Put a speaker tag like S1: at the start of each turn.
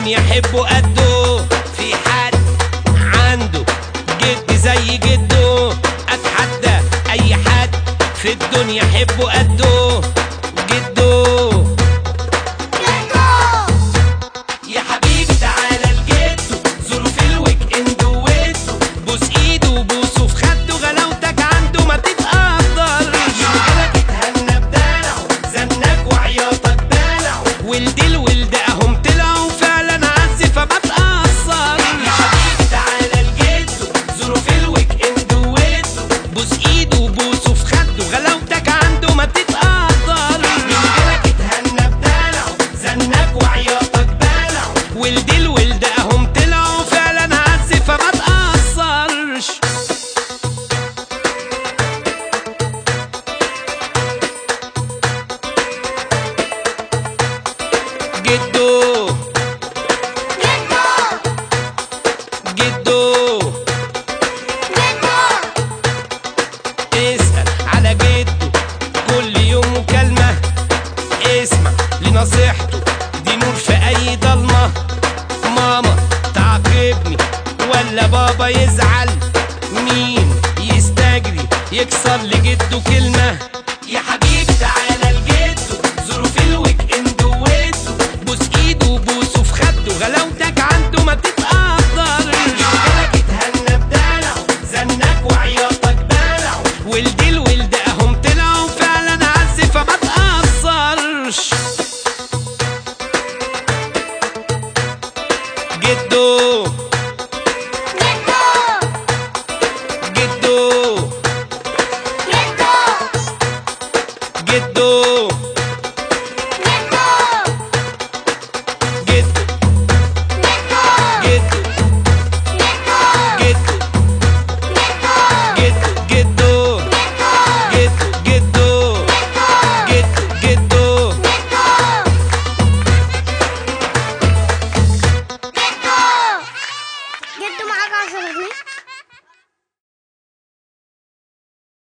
S1: الدنيا حبه قده في حد عنده جد زي جده اتحدى اي حد في الدنيا حبه قده جده يا حبيبي تعالى لجده زوره في الويك اند ووده بوس ايده وبوسه في خده غلاوتك عنده ما تتقدرش رجالك اتهنى بدلعه زنك وعياطك دلعه والدل والدقهم طلعوا فعلا عز فما تأثرش يا حبيبي تعالى لجده زوره في الويك اند ووده بوس ايده وبوسه في خده غلاوتك عنده ما تتقدرش رجالك اتهنى بدلعه زنك وعياطك دلعه والدل والدقهم طلعوا فعلا عز فما تأثرش جدو جدو اسأل على جده كل يوم مكالمة اسمع لنصيحته دي نور في أي ضلمة ماما تعاقبني ولا بابا يزعل مين يستجري يكسر لجده كلمة يا حبيبي تعالى لجده زوره في الويك اند ووده بوس ايده وبوسه في خده غلاوتك عنده ما تتقدرش رجالك اتهنى بدلعه زنك وعياطك دلعه والدل والدقهم طلعوا فعلا عز فما تأثرش جدو جدو جدو